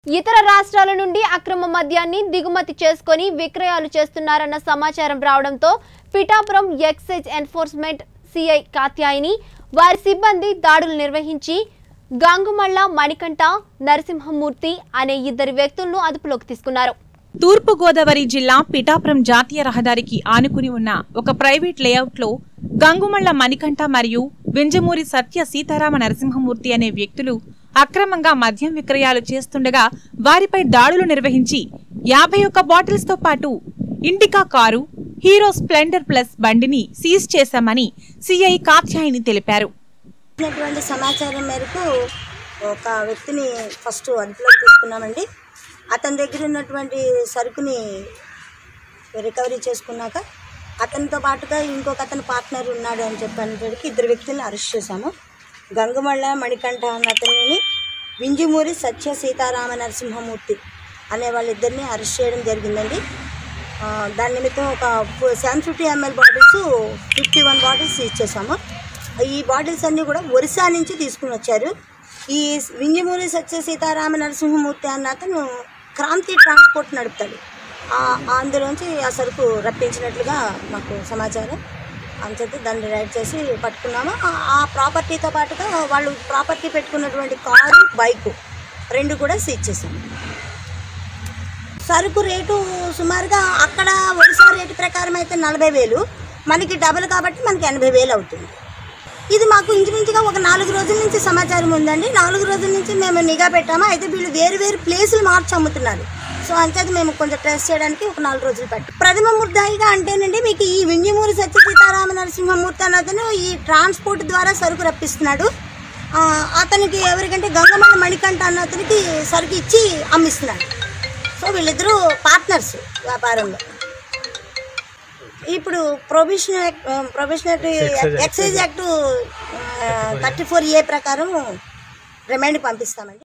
ఇతర రాష్ట్రాల నుండి అక్రమ మద్యాన్ని దిగుమతి చేసుకొని విక్రయాలు చేస్తున్నారన్న సమాచారం రావడంతో Pithapuram excise enforcement CI Katyayini వారి సిబ్బంది దాడులు నిర్వహించి గంగుమళ్ళ మణికంఠ నరసింహమూర్తి అనే ఇద్దరు వ్యక్తులను అదుపులోకి తీసుకున్నారు తూర్పు గోదావరి జిల్లా పిఠాపురం జాతీయ రహదారికి ఆనుకుని ఉన్న ఒక ప్రైవేట్ లేఅవుట్లో గంగుమళ్ల మణికంఠ మరియు వింజమూరి సత్య సీతారామ నరసింహమూర్తి అనే వ్యక్తులు అక్రమంగా మద్యం విక్రయాలు చేస్తుండగా వారిపై దాడులు నిర్వహించి యాభై ఒక్క బాటిల్స్ తో పాటు Indica car Hero Splendor plus బండిని సీజ్ చేశామని సిఐ కాత్యాయిని తెలిపారు ఇచ్చినటువంటి సమాచారం మేరకు ఒక వ్యక్తిని ఫస్ట్ అదుపులోకి తీసుకున్నామండి అతని దగ్గర ఉన్నటువంటి సరుకుని రికవరీ చేసుకున్నాక అతనితో పాటుగా ఇంకొక అతని పార్ట్నర్ ఉన్నాడు అని చెప్పేటప్పటికి ఇద్దరు వ్యక్తులను అరెస్ట్ చేశాము గంగమళ్ళ మణికంఠ అన్న అతనిని వింజమూరి సత్య సీతారామ నరసింహమూర్తి అనే వాళ్ళిద్దరిని అరెస్ట్ చేయడం జరిగిందండి ఆ, దాని నిమిత్తం ఒక seven fifty ML bottles fifty one bottles ఇచ్చేసాము ఈ బాటిల్స్ అన్నీ కూడా ఒరిస్సా నుంచి తీసుకుని వచ్చారు ఈ వింజమూరి సత్య సీతారామ నరసింహమూర్తి అన్న అతను క్రాంతి ట్రాన్స్పోర్ట్ నడుపుతాడు ఆ- అందులోంచి ఆ సరుకు రప్పించినట్లుగా మాకు సమాచారం అంచేత దాన్ని రైడ్ చేసి పట్టుకున్నాము ఆ- ఆ ప్రాపర్టీతో పాటుగా వాళ్ళు ప్రాపర్టీ పెట్టుకున్నటువంటి కారు బైకు రెండు కూడా సీజ్ చేసాము సరుకు రేటు సుమారుగా అక్కడ ఒడిశా రేటు ప్రకారం అయితే నలభై వేలు మనకి డబుల్ కాబట్టి మనకి ఎనభై వేలు అవుతుంది ఇది మాకు ఇంచుమించుగా ఒక నాలుగు రోజుల నుంచి సమాచారం ఉందండి నాలుగు రోజుల నుంచి మేము నిఘా పెట్టాము అయితే వీళ్ళు వేరు వేరు ప్లేసులు మార్చి అమ్ముతున్నారు సో అంచేత మేము కొంచెం టెస్ట్ చేయడానికి ఒక నాలుగు రోజులు పట్టు ప్రథమ ముద్దాయిగా అంటేనండి మీకు ఈ వింజమూరి సత్య సీతారామ నరసింహమూర్తి అన్న అతను ఈ ట్రాన్స్పోర్ట్ ద్వారా సరుకు రప్పిస్తున్నాడు ఆ, అతనికి ఎవరికంటే గంగమల్ల మణికంఠ అన్న అతనికి సరుకు ఇచ్చి అమ్మిస్తున్నాడు సో వీళ్ళిద్దరూ పార్ట్నర్స్ వ్యాపారంలో ఇప్పుడు prohibition act prohibitionary excise act thirty four A ప్రకారం రిమైండ్ పంపిస్తామండి